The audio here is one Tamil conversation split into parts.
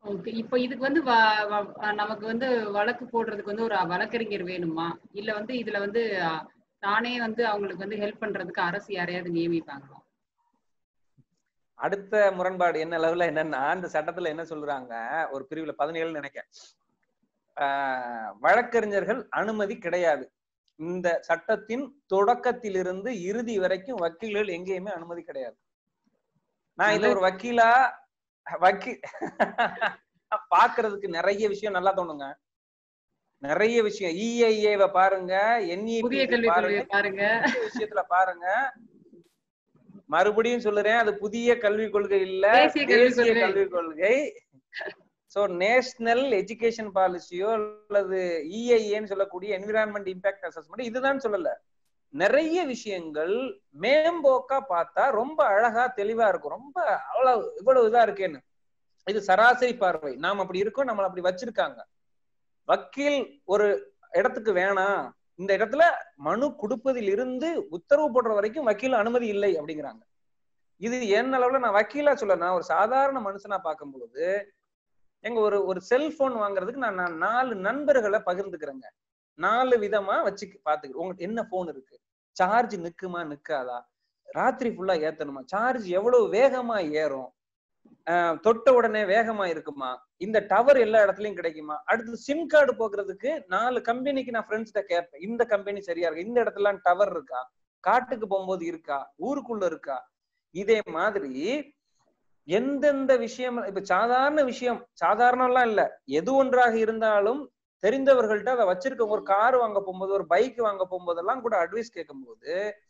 ஓகே இப்போ இதுக்கு வந்து வ- வ- நமக்கு வந்து வழக்கு போடுறதுக்கு வந்து ஒரு வழக்கறிஞர் வேணுமா இல்ல வந்து இதுல வந்து அஹ், தானே வந்து அவங்களுக்கு வந்து ஹெல்ப் பண்றதுக்கு அரசு யாரையாவது நியமிப்பாங்களா அடுத்த முரண்பாடு என்ன லெவல்ல என்னன்னா இந்த சட்டத்துல என்ன சொல்றாங்க ஒரு பிரிவுல பதினேழு நினைக்கிறேன் ஆஹ் வழக்கறிஞர்கள் அனுமதி கிடையாது இந்த சட்டத்தின் தொடக்கத்திலிருந்து இறுதி வரைக்கும் வக்கீல்கள் எங்கேயுமே அனுமதி கிடையாது நான் இத ஒரு வக்கீலா வக்கீல் பாக்குறதுக்கு நிறைய விஷயம் நல்லா தோணுங்க நிறைய விஷயம் இஐஏவை பாருங்க புதிய என்இபி கல்விக் பாருங்க கொள்கையை பாருங்க நிறைய விஷயத்துல பாருங்க மறுபடியும் சொல்லுறேன் அது புதிய கல்விக் கொள்கை இல்ல தேசிய கல்விக் தேசிய கொள்கை. கல்விக் கொள்கை சோ நேஷனல் எஜுகேஷன் பாலிசியோ அல்லது இஐஏன்னு சொல்லக்கூடிய என்விரான்மெண்ட் இம்பாக்ட் அசஸ்மெண்ட் இதுதான் சொல்லல நிறைய விஷயங்கள் மேம்போக்கா பார்த்தா ரொம்ப அழகா தெளிவா இருக்கும் ரொம்ப அவ்வளவு இவ்வளவு இதா இருக்கேன்னு இது சராசரி பார்வை நாம் அப்படி இருக்கோம் நம்மள அப்படி வச்சிருக்காங்க வக்கீல் ஒரு இடத்துக்கு வேணாம் இந்த இடத்துல மனு கொடுப்பதில் இருந்து உத்தரவு போடுற வரைக்கும் வக்கீல் அனுமதி இல்லை அப்படிங்கிறாங்க இது என்ன அளவுல நான் வக்கீலா சொல்ல நான் ஒரு சாதாரண மனுஷனா பார்க்கும் பொழுது எங்க ஒரு ஒரு செல்போன் வாங்குறதுக்கு நான் நான் நாலு நண்பர்களை பகிர்ந்துக்கிறேங்க நாலு விதமா வச்சு பாத்துக்கிறேன் உங்களுக்கு என்ன போன் இருக்கு சார்ஜ் நிக்குமா நிக்காதா ராத்திரி ஃபுல்லா ஏத்தணுமா சார்ஜ் எவ்வளவு வேகமா ஏறும் ஆஹ் தொட்ட உடனே வேகமா இருக்குமா இந்த டவர் எல்லா இடத்துலயும் கிடைக்குமா அடுத்து சிம் கார்டு போக்குறதுக்கு நாலு கம்பெனிக்கு நான் ஃப்ரெண்ட்ஸ்கிட்ட கேட்பேன் இந்த கம்பெனி சரியா இருக்கு இந்த இடத்துல டவர் இருக்கா காட்டுக்கு போகும்போது இருக்கா ஊருக்குள்ள இருக்கா இதே மாதிரி எந்தெந்த விஷயம் இப்ப சாதாரண விஷயம் சாதாரணம்லாம் இல்ல எது ஒன்றாக இருந்தாலும் தெரிந்தவர்கள்ட்ட அதை வச்சிருக்க ஒரு கார் வாங்க போகும்போது ஒரு பைக் வாங்க போகும்போதெல்லாம் கூட அட்வைஸ் கேட்கும்போது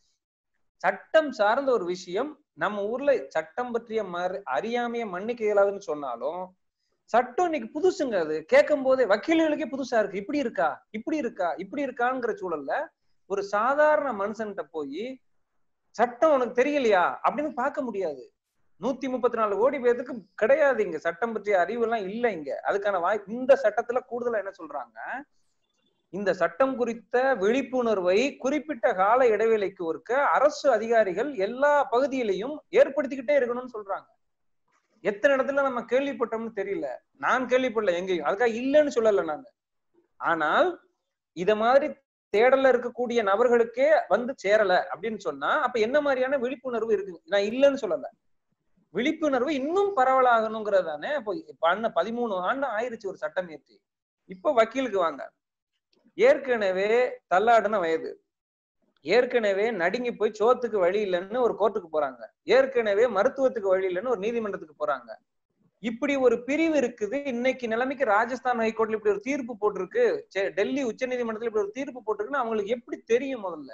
சட்டம் சார்ந்த ஒரு விஷயம் நம்ம ஊர்ல சட்டம் பற்றிய மறு அறியாமைய மன்னிக்க இயலாதுன்னு சொன்னாலும் சட்டம் இன்னைக்கு புதுசுங்க அது கேட்கும் போதே வக்கீல்களுக்கே புதுசா இருக்கு இப்படி இருக்கா இப்படி இருக்கா இப்படி இருக்காங்கிற சூழல்ல ஒரு சாதாரண மனுஷன்கிட்ட போய் சட்டம் உனக்கு தெரியலையா அப்படின்னு பார்க்க முடியாது நூத்தி முப்பத்தி நாலு கோடி பேருக்கு கிடையாது இங்க சட்டம் பற்றிய அறிவு எல்லாம் இல்ல இங்க அதுக்கான வாய்ப்பு இந்த சட்டத்துல கூடுதலா என்ன சொல்றாங்க இந்த சட்டம் குறித்த விழிப்புணர்வை குறிப்பிட்ட கால இடைவேளைக்கு ஒருக்க அரசு அதிகாரிகள் எல்லா பகுதியிலையும் ஏற்படுத்திக்கிட்டே இருக்கணும்னு சொல்றாங்க எத்தனை இடத்துல நம்ம கேள்விப்பட்டோம்னு தெரியல நான் கேள்விப்படல எங்கேயும் அதுக்காக இல்லைன்னு சொல்லல நாங்க ஆனால் இத மாதிரி தேடல இருக்கக்கூடிய நபர்களுக்கே வந்து சேரல அப்படின்னு சொன்னா அப்ப என்ன மாதிரியான விழிப்புணர்வு இருக்கு நான் இல்லைன்னு சொல்லல விழிப்புணர்வு இன்னும் பரவலாகணுங்கிறது தானே இப்போ பண்ண பதிமூணு ஆண்டு ஆயிருச்சு ஒரு சட்டம் ஏற்றி இப்ப வக்கீலுக்கு வாங்க ஏற்கனவே தள்ளாடின வயது ஏற்கனவே நடுங்கி போய் சோத்துக்கு வழி இல்லைன்னு ஒரு கோர்ட்டுக்கு போறாங்க ஏற்கனவே மருத்துவத்துக்கு வழி இல்லைன்னு ஒரு நீதிமன்றத்துக்கு போறாங்க இப்படி ஒரு பிரிவு இருக்குது இன்னைக்கு நிலைமைக்கு ராஜஸ்தான் ஹைகோர்ட்ல இப்படி ஒரு தீர்ப்பு போட்டிருக்கு சே- டெல்லி உச்ச நீதிமன்றத்துல இப்படி ஒரு தீர்ப்பு போட்டிருக்குன்னு அவங்களுக்கு எப்படி தெரியும் முதல்ல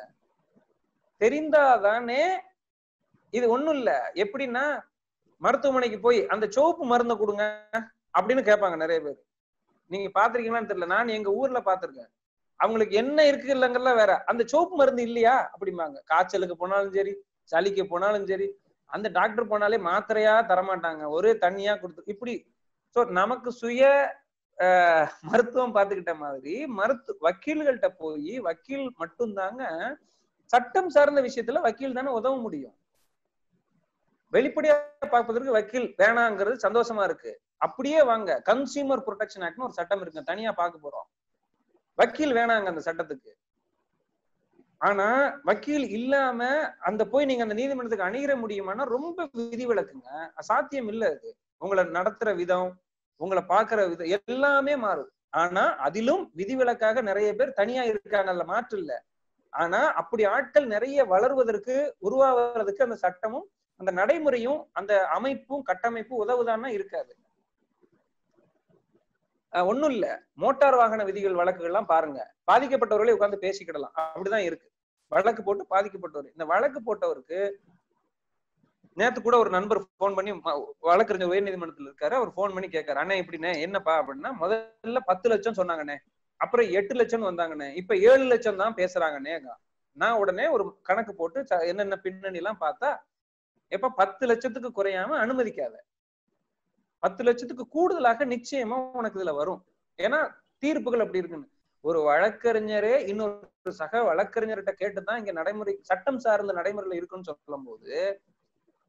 தெரிந்தாதானே இது ஒண்ணும் இல்ல எப்படின்னா மருத்துவமனைக்கு போய் அந்த சிவப்பு மருந்தை கொடுங்க அப்படின்னு கேட்பாங்க நிறைய பேர் நீங்க பாத்திருக்கீங்களான்னு தெரியல நான் எங்க ஊர்ல பாத்திருக்கேன் அவங்களுக்கு என்ன இருக்கு இல்லைங்கறத வேற அந்த சிவப்பு மருந்து இல்லையா அப்படிம்பாங்க காய்ச்சலுக்கு போனாலும் சரி சளிக்கு போனாலும் சரி அந்த டாக்டர் போனாலே மாத்திரையா தரமாட்டாங்க ஒரே தண்ணியா கொடுத்து இப்படி சோ நமக்கு சுய ஆஹ், மருத்துவம் பார்த்துக்கிட்ட மாதிரி மருத்து வக்கீல்கள்ட்ட போய் வக்கீல் மட்டும்தாங்க சட்டம் சார்ந்த விஷயத்துல வக்கீல் தானே உதவ முடியும் வெளிப்படையா பார்ப்பதற்கு வக்கீல் வேணாங்கிறது சந்தோஷமா இருக்கு அப்படியே வாங்க கன்சியூமர் ப்ரொடெக்ஷன் ஆக்ட்னு ஒரு சட்டம் இருக்கு தனியா பார்க்க போறோம் வக்கீல் வேணாங்க அந்த சட்டத்துக்கு ஆனா வக்கீல் இல்லாம அந்த போய் நீங்க அந்த நீதிமன்றத்துக்கு அணுகிற முடியுமானா ரொம்ப விதிவிலக்குங்க சாத்தியம் இல்ல அது உங்களை நடத்துற விதம் உங்களை பாக்குற விதம் எல்லாமே மாறும் ஆனா அதிலும் விதிவிலக்காக நிறைய பேர் தனியா இருக்காங்கல்ல மாற்று இல்ல ஆனா அப்படி ஆட்கள் நிறைய வளர்வதற்கு உருவாவதற்கு அந்த சட்டமும் அந்த நடைமுறையும் அந்த அமைப்பும் கட்டமைப்பும் உதவுதான்னா இருக்காது அஹ் ஒண்ணும் இல்ல மோட்டார் வாகன விதிகள் வழக்குகள்லாம் பாருங்க பாதிக்கப்பட்டவர்களே உட்கார்ந்து பேசிக்கிடலாம் அப்படிதான் இருக்கு வழக்கு போட்டு பாதிக்கப்பட்டவர் இந்த வழக்கு போட்டவருக்கு நேத்து கூட ஒரு நண்பர் ஃபோன் பண்ணி ம- வழக்கறிஞர் உயர் நீதிமன்றத்தில் இருக்காரு அவர் ஃபோன் பண்ணி கேட்காரு அண்ணே இப்படிண்ணே என்னப்பா அப்படின்னா முதல்ல பத்து லட்சம் சொன்னாங்கண்ணே அப்புறம் எட்டு லட்சம் வந்தாங்கண்ணே இப்ப ஏழு லட்சம் தான் பேசுறாங்கண்ணே நான் உடனே ஒரு கணக்கு போட்டு ச- என்னென்ன பின்னணி எல்லாம் பார்த்தா எப்ப பத்து லட்சத்துக்கு குறையாம அனுமதிக்காத பத்து லட்சத்துக்கு கூடுதலாக நிச்சயமா உனக்கு இதுல வரும் ஏன்னா தீர்ப்புகள் அப்படி இருக்குன்னு ஒரு வழக்கறிஞரே இன்னொரு சக வழக்கறிஞர்கிட்ட கேட்டுதான் இங்க நடைமுறை சட்டம் சார்ந்த நடைமுறையில இருக்குன்னு சொல்லும் போது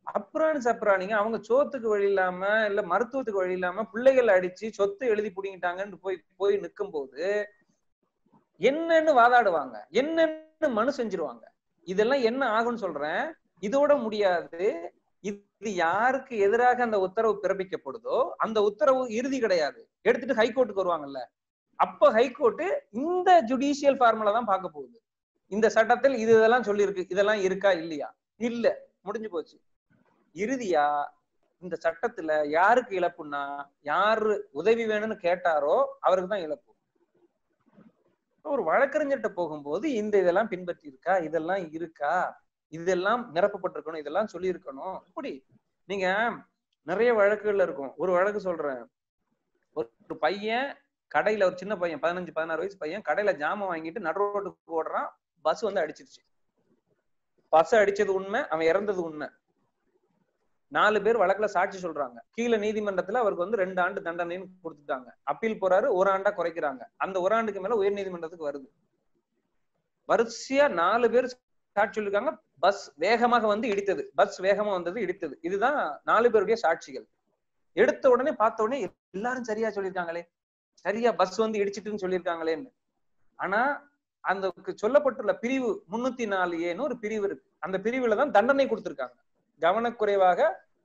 அப்புறாணி சப்ராணிங்க அவங்க சோத்துக்கு வழி இல்லாம இல்ல மருத்துவத்துக்கு வழி இல்லாம பிள்ளைகள் அடிச்சு சொத்து எழுதி புடிங்கிட்டாங்கன்னு போய் போய் நிக்கும் போது என்னன்னு வாதாடுவாங்க என்னன்னு மனு செஞ்சிருவாங்க இதெல்லாம் என்ன ஆகும்னு சொல்றேன் இதோட முடியாது இது யாருக்கு எதிராக அந்த உத்தரவு பிறப்பிக்கப்படுதோ அந்த உத்தரவு இறுதி கிடையாது எடுத்துட்டு ஹைகோர்ட்டுக்கு வருவாங்கல்ல அப்ப ஹைகோர்ட் இந்த ஜுடிஷியல் ஃபார்முலா தான் பார்க்க போகுது இந்த சட்டத்தில் இது இதெல்லாம் சொல்லியிருக்கு இதெல்லாம் இருக்கா இல்லையா இல்ல முடிஞ்சு போச்சு இறுதியா இந்த சட்டத்துல யாருக்கு இழப்புன்னா யாரு உதவி வேணும்னு கேட்டாரோ அவருக்கு தான் இழப்பு ஒரு வழக்கறிஞர்கிட்ட போகும்போது இந்த இதெல்லாம் பின்பற்றி இருக்கா இதெல்லாம் இருக்கா இதெல்லாம் நிரப்பப்பட்டிருக்கணும் இதெல்லாம் சொல்லி இருக்கணும் இப்படி நீங்க நிறைய வழக்குகள்ல இருக்கும் ஒரு வழக்கு சொல்றேன் ஒரு பையன் கடையில ஒரு சின்ன பையன் பதினஞ்சு பதினாறு வயசு பையன் கடையில ஜாமான் வாங்கிட்டு நடு ரோட்டுக்கு ஓடுறான் பஸ் வந்து அடிச்சிருச்சு பஸ் அடிச்சது உண்மை அவன் இறந்தது உண்மை நாலு பேர் வழக்குல சாட்சி சொல்றாங்க கீழே நீதிமன்றத்துல அவருக்கு வந்து ரெண்டு ஆண்டு தண்டனைன்னு கொடுத்துட்டாங்க அப்பீல் போறாரு ஒரு ஆண்டா குறைக்கிறாங்க அந்த ஒரு ஆண்டுக்கு மேல உயர் நீதிமன்றத்துக்கு வருது வரிசையா நாலு பேர் சாட்சி சொல்லிருக்காங்க பஸ் வேகமாக வந்து இடித்தது பஸ் வேகமா வந்தது இடித்தது இதுதான் நாலு பேருடைய சாட்சிகள் எடுத்த உடனே பார்த்த உடனே எல்லாரும் சரியா சொல்லியிருக்காங்களே சரியா பஸ் வந்து இடிச்சிட்டுன்னு சொல்லியிருக்காங்களேன்னு ஆனா அந்த சொல்லப்பட்டுள்ள பிரிவு முன்னூத்தி நாலு ஏன்னு ஒரு பிரிவு இருக்கு அந்த பிரிவுல தான் தண்டனை கொடுத்திருக்காங்க கவனக்குறைவாக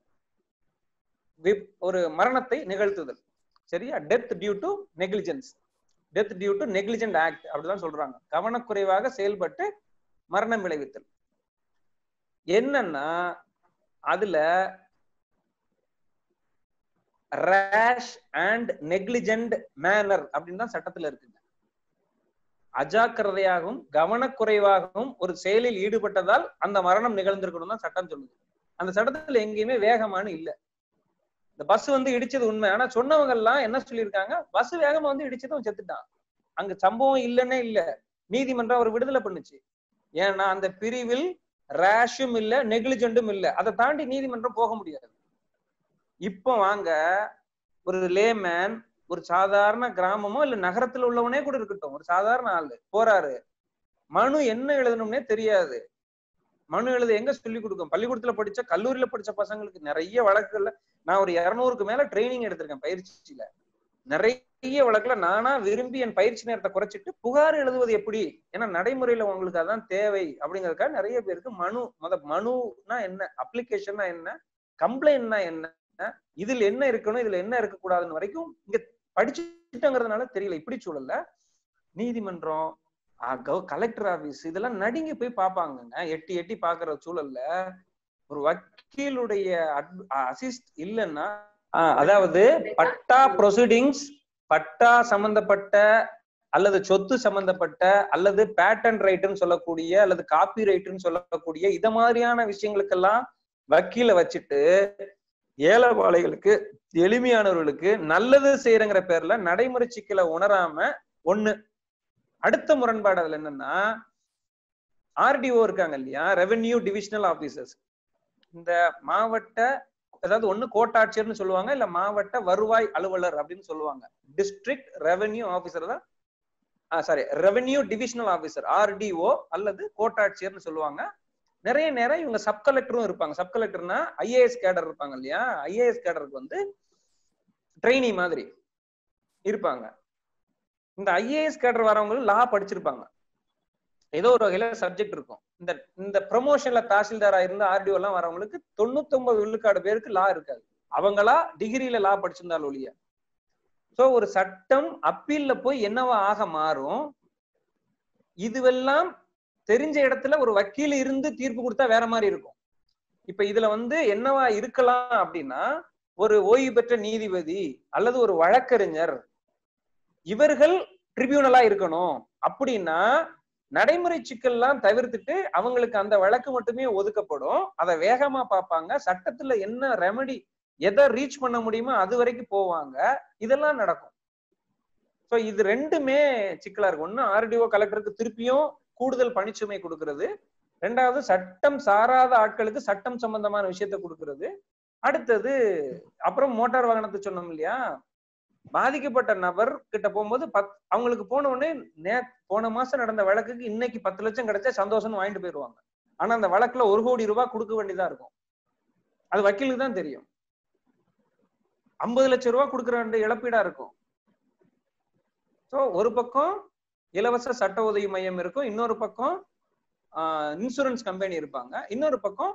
ஒரு மரணத்தை நிகழ்த்துதல் சரியா death due to negligence death due to negligent act அப்படிதான் சொல்றாங்க கவனக்குறைவாக செயல்பட்டு மரணம் விளைவித்தல் என்னன்னா அதுல ரேஷ் அண்ட் நெக்லிஜென்ட் மேனர் அப்படின்னு தான் சட்டத்துல இருக்குங்க அஜாக்கிரதையாகவும் கவனக்குறைவாகவும் ஒரு செயலில் ஈடுபட்டதால் அந்த மரணம் நிகழ்ந்திருக்கணும் தான் சட்டம் சொல்லுது அந்த சட்டத்துல எங்கேயுமே வேகமானு இல்ல இந்த பஸ் வந்து இடிச்சது உண்மை ஆனா சொன்னவங்க எல்லாம் என்ன சொல்லியிருக்காங்க பஸ் வேகமா வந்து இடிச்சதும் செத்துட்டான் அங்க சம்பவம் இல்லைன்னே இல்ல நீதிமன்றம் அவர் விடுதலை பண்ணுச்சு ஏன்னா அந்த பிரிவில் ரேஷும் இல்ல நெக்லிஜென்டும் இல்ல அதை தாண்டி நீதிமன்றம் போக முடியாது இப்போ வாங்க ஒரு லேமேன் ஒரு சாதாரண கிராமமோ இல்ல நகரத்துல உள்ளவனே கூட இருக்கட்டும் ஒரு சாதாரண ஆளு போறாரு மனு என்ன எழுதணும்னே தெரியாது மனு எழுத எங்க சொல்லி கொடுக்கும் பள்ளிக்கூடத்துல படிச்ச கல்லூரியில படிச்ச பசங்களுக்கு நிறைய வழக்குகள்ல நான் ஒரு இருநூறுக்கு மேல ட்ரைனிங் எடுத்திருக்கேன் பயிற்சியில நிறைய வழக்குல நானா விரும்பி என் பயிற்சி நேரத்தை குறைச்சிட்டு புகார் எழுதுவது எப்படி ஏன்னா நடைமுறையில உங்களுக்கு அதான் தேவை அப்படிங்கறதுக்காக நிறைய பேருக்கு மனு முத மனுனா என்ன அப்ளிகேஷன்னா என்ன கம்ப்ளைண்ட்னா என்ன இதுல என்ன இருக்கணும் இதுல என்ன இருக்கக்கூடாதுன்னு வரைக்கும் இங்க படிச்சுட்டோங்கிறதுனால தெரியல இப்படி சூழல்ல நீதிமன்றம் கலெக்டர் ஆபீஸ் இதெல்லாம் நடுங்கி போய் பாப்பாங்கங்க எட்டி எட்டி பாக்குற சூழல்ல ஒரு வக்கீலுடைய அசிஸ்ட் இல்லைன்னா அதாவது பட்டா ப்ரொசீடிங்ஸ் பட்டா சம்பந்தப்பட்ட அல்லது சொத்து சம்பந்தப்பட்ட அல்லது பேட்டன் ரைட்டுன்னு சொல்லக்கூடிய அல்லது காப்பி ரைட்டுன்னு சொல்லக்கூடிய இத மாதிரியான விஷயங்களுக்கெல்லாம் வக்கீல வச்சுட்டு ஏழைவாளைகளுக்கு எளிமையானவர்களுக்கு நல்லது செய்யறங்கிற பேர்ல நடைமுறை சிக்கலை உணராம ஒண்ணு அடுத்த முரண்பாடு அதுல என்னன்னா ஆர்டிஓ இருக்காங்க இல்லையா ரெவென்யூ டிவிஷனல் ஆபீசர்ஸ் இந்த மாவட்ட அதாவது ஒண்ணு கோட்டாட்சியர்னு சொல்லுவாங்க இல்ல மாவட்ட வருவாய் அலுவலர் அப்படின்னு சொல்லுவாங்க டிஸ்ட்ரிக்ட் ரெவென்யூ ஆபீசர் தான் sorry revenue divisional officer RDO அல்லது கோட்டாட்சியர்னு சொல்லுவாங்க நிறைய நேரம் இவங்க சப் கலெக்டரும் இருப்பாங்க சப் கலெக்டர்னா ஐஏஎஸ் கேடர் இருப்பாங்க இல்லையா ஐஏஎஸ் கேடருக்கு வந்து ட்ரெயினி மாதிரி இருப்பாங்க இந்த ஐஏஎஸ் கேடர் வரவங்க லா படிச்சிருப்பாங்க ஏதோ ஒரு வகையில சப்ஜெக்ட் இருக்கும் இந்த இந்த ப்ரொமோஷன்ல தாசில்தாரா இருந்து ஆர்டிஓ எல்லாம் வரவங்களுக்கு தொண்ணூத்தி ஒன்பது விழுக்காடு பேருக்கு லா இருக்காது அவங்களா டிகிரியில லா படிச்சிருந்தாலும் ஒழிய சோ ஒரு சட்டம் அப்பீல்ல போய் என்னவா ஆக மாறும் இதுவெல்லாம் தெரிஞ்ச இடத்துல ஒரு வக்கீல் இருந்து தீர்ப்பு கொடுத்தா வேற மாதிரி இருக்கும் இப்ப இதுல வந்து என்னவா இருக்கலாம் அப்படின்னா ஒரு ஓய்வு பெற்ற நீதிபதி அல்லது ஒரு வழக்கறிஞர் இவர்கள் ட்ரிபியூனலா இருக்கணும் அப்படின்னா நடைமுறை சிக்கல்லாம் தவிர்த்துட்டு அவங்களுக்கு அந்த வழக்கு மட்டுமே ஒதுக்கப்படும் அதை வேகமா பார்ப்பாங்க சட்டத்துல என்ன ரெமடி எதை ரீச் பண்ண முடியுமோ அது வரைக்கும் போவாங்க இதெல்லாம் நடக்கும் சோ இது ரெண்டுமே சிக்கலா இருக்கும் ஒண்ணு ஆர்டிஓ கலெக்டருக்கு திருப்பியும் கூடுதல் பணிச்சுமை கொடுக்கறது ரெண்டாவது சட்டம் சாராத ஆட்களுக்கு சட்டம் சம்பந்தமான விஷயத்த கொடுக்கறது அடுத்தது அப்புறம் மோட்டார் வாகனத்தை சொன்னோம் இல்லையா பாதிக்கப்பட்ட நபர் கிட்ட போகும்போது பத் அவங்களுக்கு போன உடனே நே போன மாசம் நடந்த வழக்குக்கு இன்னைக்கு பத்து லட்சம் கிடைச்சா சந்தோஷம்னு வாங்கிட்டு போயிடுவாங்க ஆனா அந்த வழக்குல ஒரு கோடி ரூபாய் கொடுக்க வேண்டியதா இருக்கும் அது வக்கீலுக்கு தான் தெரியும் ஐம்பது லட்சம் ரூபாய் கொடுக்குற ரெண்டு இழப்பீடா இருக்கும் சோ ஒரு பக்கம் இலவச சட்ட உதவி மையம் இருக்கும் இன்னொரு பக்கம் இன்சூரன்ஸ் கம்பெனி இருப்பாங்க இன்னொரு பக்கம்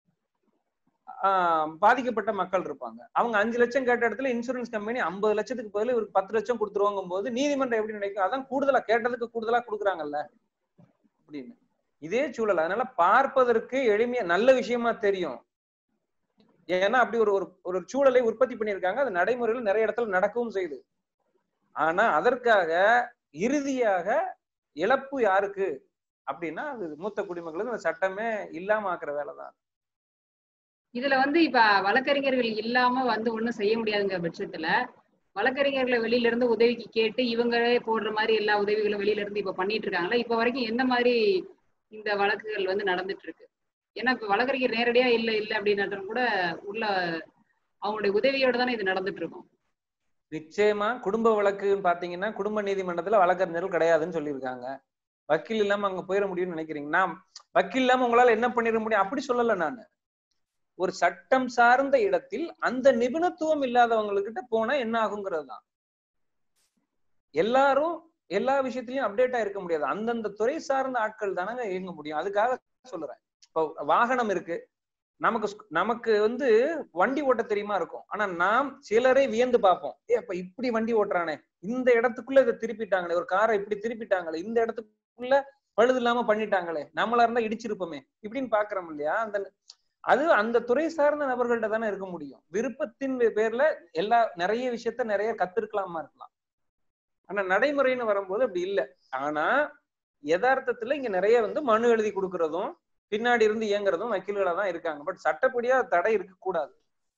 ஆஹ் பாதிக்கப்பட்ட மக்கள் இருப்பாங்க அவங்க அஞ்சு லட்சம் கேட்ட இடத்துல இன்சூரன்ஸ் கம்பெனி ஐம்பது லட்சத்துக்கு பதில் இவருக்கு பத்து லட்சம் கொடுத்துருவாங்க போது நீதிமன்றம் எப்படி நினைக்கும் அதான் கூடுதலா கேட்டதுக்கு கூடுதலா கொடுக்குறாங்கல்ல அப்படின்னு இதே சூழல் அதனால பார்ப்பதற்கு எளிமையா நல்ல விஷயமா தெரியும் ஏன்னா அப்படி ஒரு ஒரு ஒரு சூழலை உற்பத்தி பண்ணியிருக்காங்க அது நடைமுறையில் நிறைய இடத்துல நடக்கவும் செய்யுது ஆனா அதற்காக இறுதியாக இழப்பு யாருக்கு அப்படின்னா அது மூத்த குடிமக்களுக்கு அந்த சட்டமே இல்லாம ஆக்குற வேலைதான் இதுல வந்து இப்ப வழக்கறிஞர்கள் இல்லாம வந்து ஒண்ணும் செய்ய முடியாதுங்கிற பட்சத்துல வழக்கறிஞர்களை வெளியில இருந்து உதவிக்கு கேட்டு இவங்களே போடுற மாதிரி எல்லா உதவிகளும் வெளியில இருந்து இப்ப பண்ணிட்டு இருக்காங்களா இப்ப வரைக்கும் எந்த மாதிரி இந்த வழக்குகள் வந்து நடந்துட்டு இருக்கு ஏன்னா இப்ப வழக்கறிஞர் நேரடியா இல்ல இல்ல அப்படின்னாலும் கூட உள்ள அவங்களுடைய உதவியோட தானே இது நடந்துட்டு இருக்கும் நிச்சயமா குடும்ப வழக்குன்னு பாத்தீங்கன்னா குடும்ப நீதிமன்றத்துல வழக்கறிஞர்கள் கிடையாதுன்னு சொல்லியிருக்காங்க வக்கீல் இல்லாம அங்க போயிட முடியும்னு நினைக்கிறீங்க நான் வக்கீல் இல்லாம உங்களால என்ன பண்ணிட முடியும் அப்படி சொல்லல நானு ஒரு சட்டம் சார்ந்த இடத்தில் அந்த நிபுணத்துவம் இல்லாதவங்ககிட்ட போனா என்ன ஆகுங்கிறது தான் எல்லாரும் எல்லா விஷயத்திலயும் அப்டேட்டா இருக்க முடியாது அந்தந்த துறை சார்ந்த ஆட்கள் தானங்க இயங்க முடியும் அதுக்காக சொல்லுறேன் இப்போ வாகனம் இருக்கு நமக்கு ஸ்க்- நமக்கு வந்து வண்டி ஓட்ட தெரியுமா இருக்கும் ஆனா நாம் சிலரை வியந்து பார்ப்போம் ஏ அப்ப இப்படி வண்டி ஓட்டுறானே இந்த இடத்துக்குள்ள இதை திருப்பிட்டாங்களே ஒரு காரை இப்படி திருப்பிட்டாங்களே இந்த இடத்துக்குள்ள பழுது இல்லாம பண்ணிட்டாங்களே நம்மளா இருந்தா இடிச்சிருப்போமே இப்படின்னு பாக்குறோம் இல்லையா அந்த அது அந்த துறை சார்ந்த நபர்கள்ட்ட தானே இருக்க முடியும் விருப்பத்தின் பேர்ல எல்லா நிறைய விஷயத்த நிறைய கத்திருக்கலாமா இருக்கலாம் ஆனா நடைமுறைன்னு வரும்போது அப்படி இல்லை ஆனா யதார்த்தத்துல இங்க நிறைய வந்து மனு எழுதி கொடுக்கறதும் பின்னாடி இருந்து இயங்குறதும் வக்கீல்களா தான் இருக்காங்க பட் சட்டப்படியா தடை இருக்க கூடாது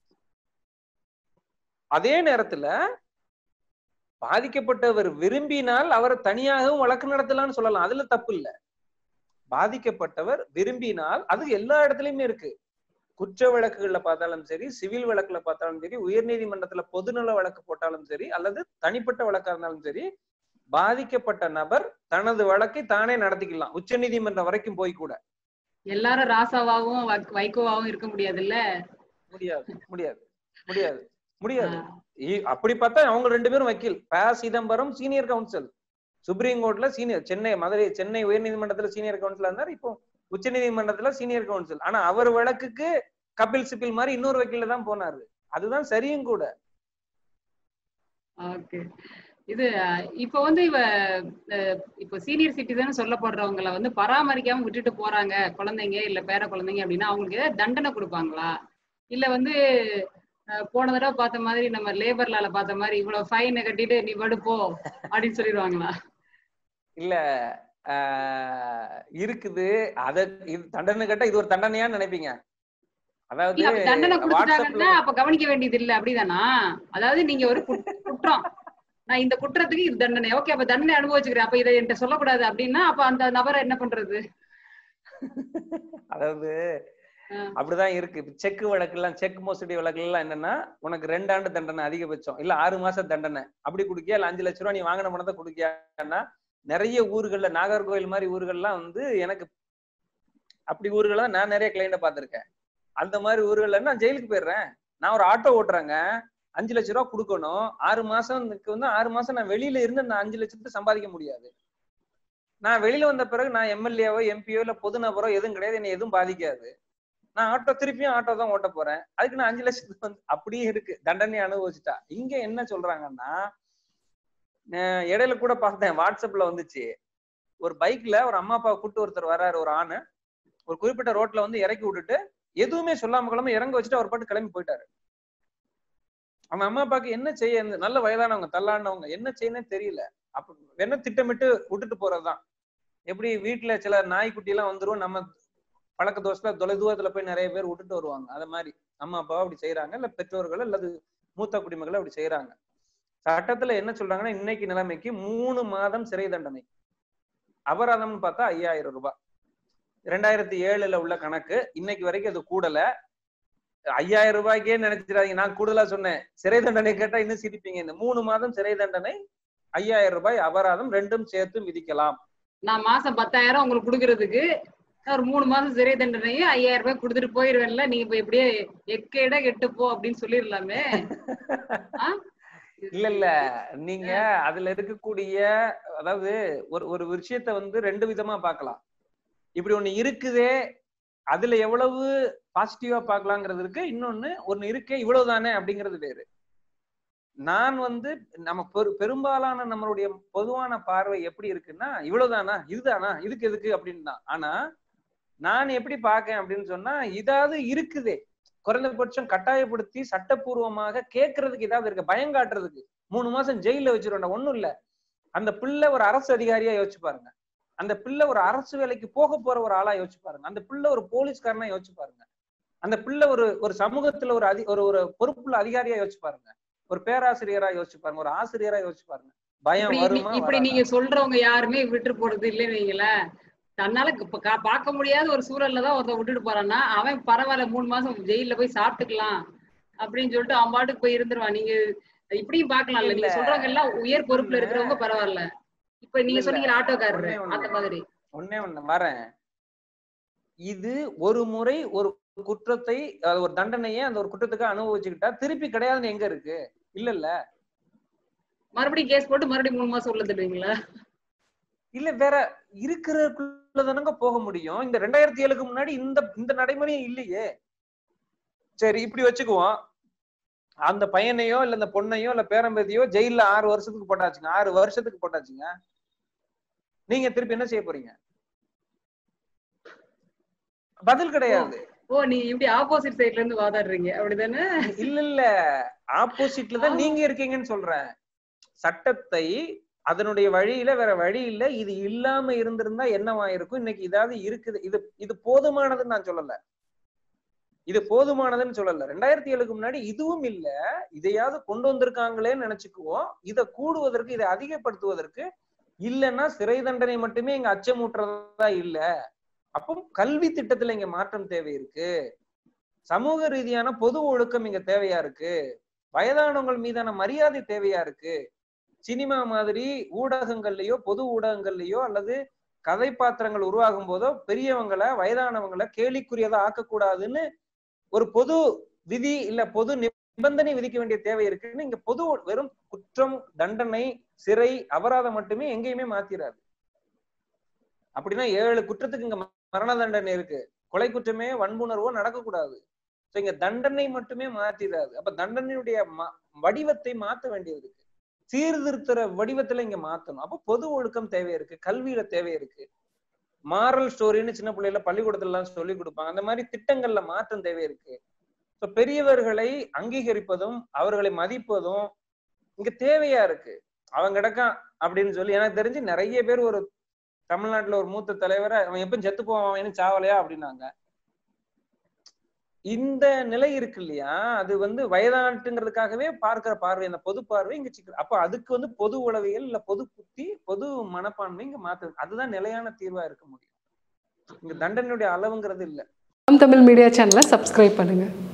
அதே நேரத்துல பாதிக்கப்பட்டவர் விரும்பினால் அவரை தனியாகவும் வழக்கு நடத்தலாம்னு சொல்லலாம் அதுல தப்பு இல்ல பாதிக்கப்பட்டவர் விரும்பினால் அது எல்லா இடத்துலயுமே இருக்கு குற்ற வழக்குகள்ல பார்த்தாலும் சரி சிவில் வழக்குல பார்த்தாலும் சரி உயர்நீதிமன்றத்துல பொதுநல வழக்கு போட்டாலும் சரி அல்லது தனிப்பட்ட வழக்கா இருந்தாலும் சரி பாதிக்கப்பட்ட நபர் தனது வழக்கை தானே நடத்திக்கலாம் உச்ச நீதிமன்றம் வரைக்கும் போய் கூட எல்லாரும் ராசாவாவும் வக்- வைகோவாவும் இருக்க முடியாதுல்ல முடியாது முடியாது முடியாது முடியாது ஆஹ் இ- அப்படி பார்த்தா அவங்க ரெண்டு பேரும் வக்கீல் P Chidambaram senior counsel supreme கோர்ட்ல சீனியர் சென்னை மதுரை சென்னை உயர்நீதிமன்றத்துல சீனியர் கவுன்சிலா இருந்தார் இப்போ உச்ச நீதிமன்றத்துல சீனியர் கவுன்சில் ஆனா அவர் வழக்குக்கு கபில் சிபில் மாதிரி இன்னொரு வக்கீல தான் போனாரு அதுதான் சரியும் கூட ஓகே இது அஹ், இப்ப வந்து இவ அஹ், இப்ப சீனியர் சிட்டிசன் சொல்லப்படுறவங்கள வந்து பராமரிக்காம விட்டுட்டு போறாங்க குழந்தைங்க இல்ல பேர குழந்தைங்க அப்படின்னா அவங்களுக்கு ஏதாவது தண்டனை கொடுப்பாங்களா இல்ல வந்து அஹ், போன தடவை பார்த்த மாதிரி நம்ம லேபர்லால பார்த்த மாதிரி இவ்வளவு ஃபைனை கட்டிட்டு நீ படுப்போ அப்படின்னு சொல்லிடுவாங்களா இல்ல ஆஹ் இருக்குது அத இது தண்டனை கேட்டா இது ஒரு தண்டனையான்னு நினைப்பீங்க அதாவது இல்ல அப்ப தண்டனை கொடுத்துட்டாங்கன்னா வாட்ஸ்அப்ல அப்ப கவனிக்க வேண்டியது இல்ல அப்படிதானா அதாவது நீங்க ஒரு குட்- குற்றம் நான் இந்த குற்றத்துக்கு இது தண்டனை ஓகே அப்ப தண்டனை அனுபவிச்சுக்கிறேன் அப்ப இதை என்கிட்ட சொல்லக்கூடாது அப்படின்னா அப்ப அந்த நபரை என்ன பண்றது அதாவது ஆஹ் அப்படிதான் இருக்கு இப்ப செக் வழக்கு எல்லாம் செக் மோசடி வழக்கு எல்லாம் என்னன்னா உனக்கு ரெண்டு ஆண்டு தண்டனை அதிகபட்சம் இல்ல ஆறு மாசம் தண்டனை அப்படி குடுக்கியா இல்ல அஞ்சு லட்ச ரூபா நீ வாங்கின பணத்தை குடுக்கியான்னா நிறைய ஊர்கள்ல நாகர்கோவில் மாதிரி ஊர்கள்லாம் வந்து எனக்கு அப்படி ஊர்கள நான் நிறைய கிளைண்ட பார்த்திருக்கேன் அந்த மாதிரி ஊர்கள்ல நான் ஜெயிலுக்கு போயிடுறேன் நான் ஒரு ஆட்டோ ஓட்டுறேங்க அஞ்சு லட்ச ரூபா கொடுக்கணும் ஆறு மாசம்க்கு வந்து ஆறு மாசம் நான் வெளியில இருந்து நான் அஞ்சு லட்சத்தை சம்பாதிக்க முடியாது நான் வெளியில வந்த பிறகு நான் எம்எல்ஏவோ எம்பியோ இல்ல பொது நபரோ எதுவும் கிடையாது என்னை எதுவும் பாதிக்காது நான் ஆட்டோ திருப்பியும் ஆட்டோ தான் ஓட்ட போறேன் அதுக்கு நான் அஞ்சு லட்சத்துக்கு வந்து அப்படியே இருக்கு தண்டனை அனுபவிச்சுட்டா இங்க என்ன சொல்றாங்கன்னா அஹ் இடையில கூட பார்த்தேன் வாட்ஸ்அப்ல வந்துச்சு ஒரு பைக்ல ஒரு அம்மா அப்பா கூட்டு ஒருத்தர் வராரு ஒரு ஆணு ஒரு குறிப்பிட்ட ரோட்ல வந்து இறக்கி விட்டுட்டு எதுவுமே சொல்லாம கிளம்ப இறங்க வச்சுட்டு அவர் பாட்டு கிளம்பி போயிட்டாரு அவங்க அம்மா அப்பாக்கு என்ன செய்ய இந்த நல்ல வயதானவங்க தள்ளாண்டவங்க என்ன செய்யணும்னே தெரியல அப்ப என்ன திட்டமிட்டு விட்டுட்டு போறதுதான் எப்படி வீட்டுல சில நாய்க்குட்டி எல்லாம் வந்துரும் நம்ம பழக்க தோஷத்துல தொலை தூரத்துல போய் நிறைய பேர் விட்டுட்டு வருவாங்க அது மாதிரி அம்மா அப்பாவை அப்படி செய்யறாங்க இல்ல பெற்றோர்கள் அல்லது மூத்த குடிமக்கள் அப்படி செய்யறாங்க சட்டத்துல என்ன சொல்றாங்கன்னா இன்னைக்கு நிலைமைக்கு மூணு மாதம் சிறை தண்டனை அபராதம்னு பார்த்தா ஐயாயிரம் ரூபாய் ரெண்டாயிரத்தி ஏழுல உள்ள கணக்கு இன்னைக்கு வரைக்கும் அது கூடல ஐயாயிரம் ரூபாய்க்கே நினைச்சிடாதீங்க நான் கூடுதலா சொன்னேன் சிறை தண்டனை கேட்டா இன்னும் சிரிப்பீங்க இந்த மூணு மாதம் சிறை தண்டனை ஐயாயிரம் ரூபாய் அபராதம் ரெண்டும் சேர்த்து விதிக்கலாம் நான் மாசம் பத்தாயிரம் உங்களுக்கு கொடுக்கறதுக்கு நான் ஒரு மூணு மாசம் சிறை தண்டனையும் ஐயாயிரம் ரூபாய் கொடுத்துட்டு போயிருவேன்ல நீங்க இப்ப எப்படியே எக்கேடா கெட்டு போ அப்படின்னு சொல்லிடலாமே ஆ? இல்ல இல்ல நீங்க அதுல இருக்கக்கூடிய அதாவது ஒரு ஒரு விஷயத்த வந்து ரெண்டு விதமா பார்க்கலாம் இப்படி ஒண்ணு இருக்குதே அதுல எவ்வளவு பாசிட்டிவா பார்க்கலாங்கிறது இருக்கு இன்னொன்னு ஒண்ணு இருக்கே இவ்வளவுதானே அப்படிங்கிறது வேறு நான் வந்து நம்ம பெரு- பெரும்பாலான நம்மளுடைய பொதுவான பார்வை எப்படி இருக்குன்னா இவ்வளவுதானா இதுதானா இதுக்கு எதுக்கு அப்படின்னு தான் ஆனா நான் எப்படி பார்க்கேன் அப்படின்னு சொன்னா இதாவது இருக்குதே குறைந்தபட்சம் கட்டாயப்படுத்தி சட்டப்பூர்வமாக கேட்கறதுக்கு ஏதாவது இருக்கு பயம் காட்டுறதுக்கு மூணு மாசம் ஜெயில வச்சிருவேன் ஒண்ணும் இல்ல அந்த பிள்ளை ஒரு அரசு அதிகாரியா யோசிச்சு பாருங்க அந்த பிள்ளை ஒரு அரசு வேலைக்கு போக போற ஒரு ஆளா யோசிச்சு பாருங்க அந்த பிள்ளை ஒரு போலீஸ்காரனா யோசிச்சு பாருங்க அந்த பிள்ளை ஒரு ஒரு சமூகத்துல ஒரு அதி ஒரு ஒரு பொறுப்புள்ள அதிகாரியா யோசிச்சு பாருங்க ஒரு பேராசிரியரா யோசிச்சு பாருங்க ஒரு ஆசிரியரா யோசிச்சு பாருங்க பயம் இப்படி வருமா இப்படி வராதா? நீங்க சொல்றவங்க யாருமே விட்டு போறது இல்லைன்னு வைங்களேன் தன்னால இப்ப கா- பார்க்க முடியாத ஒரு சூழல்ல தான் ஒருத்தன் விட்டுட்டு போறான்னா அவன் பரவாயில்ல மூணு மாசம் ஜெயில போய் சாப்பிட்டுக்கலாம் அப்படின்னு சொல்லிட்டு அவன் பாட்டுக்கு போய் இருந்துருவான் நீங்க இப்படியும் பார்க்கலாம்ல நீங்க இல்ல. சொல்றவங்க எல்லாம் உயர் பொறுப்புல இருக்கிறவங்க பரவாயில்ல இப்ப நீங்க இல்ல, சொன்னீங்க ஆட்டோக்காரரு ஒண்ணே ஒண்ணு. அந்த மாதிரி ஒண்ணே ஒண்ணு வரேன் இது ஒரு முறை ஒரு குற்றத்தை அஹ், ஒரு தண்டனையை அந்த ஒரு குற்றத்துக்கு அனுபவிச்சுக்கிட்டா திருப்பி கிடையாதுன்னு எங்க இருக்கு இல்ல இல்ல மறுபடியும் கேஸ் போட்டு மறுபடியும் மூணு மாசம் உள்ள தருவீங்களா இல்ல வேற இருக்கிறதுக்குள்ளதானங்க போக முடியும் இந்த ரெண்டாயிரத்தி ஏழுக்கு முன்னாடி இந்த இந்த நடைமுறையும் இல்லையே சரி இப்படி வச்சுக்குவோம் அந்த பையனையோ இல்ல இந்த பொண்ணையோ இல்ல பேரம்பதியோ ஜெயில்ல ஆறு வருஷத்துக்கு போட்டாச்சுங்க ஆறு வருஷத்துக்கு போட்டாச்சுங்க நீங்க திருப்பி என்ன செய்ய போறீங்க பதில் கிடையாது ஓ நீங்க இப்படி ஆப்போசிட் சைட்ல இருந்து வாதாடுறீங்க அப்படிதானே இல்ல இல்ல ஆப்போசிட்ல தான் நீங்க இருக்கீங்கன்னு சொல்றேன் சட்டத்தை அதனுடைய வழியில வேற வழி இல்ல இது இல்லாம இருந்திருந்தா என்னவாயிருக்கும் இன்னைக்கு இதாவது இருக்குது இது இது போதுமானதுன்னு நான் சொல்லல இது போதுமானதுன்னு சொல்லல ரெண்டாயிரத்தி ஏழுக்கு முன்னாடி இதுவும் இல்ல இதையாவது கொண்டு வந்திருக்காங்களேன்னு நினைச்சுக்குவோம் இதை கூடுவதற்கு இதை அதிகப்படுத்துவதற்கு இல்லைன்னா சிறை தண்டனை மட்டுமே இங்க அச்சமூட்டுறதா இல்ல அப்போ கல்வி திட்டத்துல இங்க மாற்றம் தேவை இருக்கு சமூக ரீதியான பொது ஒழுக்கம் இங்க தேவையா இருக்கு வயதானவங்கள் மீதான மரியாதை தேவையா இருக்கு சினிமா மாதிரி ஊடகங்கள்லயோ பொது ஊடகங்கள்லயோ அல்லது கதை பாத்திரங்கள் உருவாகும் போதோ பெரியவங்களை வயதானவங்களை கேலிக்குரியதா ஆக்கக்கூடாதுன்னு ஒரு பொது விதி இல்ல பொது நிபந்தனை விதிக்க வேண்டிய தேவை இருக்குன்னு இங்க பொது வெறும் குற்றம் தண்டனை சிறை அபராதம் மட்டுமே எங்கேயுமே மாத்திராது அப்படின்னா ஏழு குற்றத்துக்கு இங்க மரண தண்டனை இருக்கு கொலை குற்றமே வன்புணர்வோ நடக்கக்கூடாது So இங்க தண்டனை மட்டுமே மாத்திடாது அப்ப தண்டனையுடைய ம- வடிவத்தை மாத்த வேண்டியது இருக்கு சீர்திருத்துற வடிவத்துல இங்க மாத்தணும் அப்ப பொது ஒழுக்கம் தேவை இருக்கு கல்வியில தேவை இருக்கு மாரல் ஸ்டோரின்னு சின்ன பிள்ளைல பள்ளிக்கூடத்துல எல்லாம் சொல்லி கொடுப்பாங்க அந்த மாதிரி திட்டங்கள்ல மாற்றம் தேவை இருக்கு So பெரியவர்களை அங்கீகரிப்பதும் அவர்களை மதிப்பதும் இங்க தேவையா இருக்கு அவன் கிடக்கான் அப்படின்னு சொல்லி எனக்கு தெரிஞ்சு நிறைய பேர் ஒரு தமிழ்நாட்டுல ஒரு மூத்த தலைவரை அவன் எப்ப செத்து போவான் அவன் இன்னும் சாவலையா அப்படின்னாங்க இந்த நிலை இருக்கு இல்லையா அது வந்து வயதாட்டுங்கிறதுக்காகவே பார்க்கிற பார்வை அந்த பொது பார்வை இங்க சிக்கல் அப்ப அதுக்கு வந்து பொது உளவியல் இல்ல பொது புத்தி பொது மனப்பான்மை இங்க மாத்து அதுதான் நிலையான தீர்வா இருக்க முடியும் இங்க தண்டனையுடைய அளவுங்கிறது இல்ல தமிழ் மீடியா சேனலை சப்ஸ்கிரைப் பண்ணுங்கள்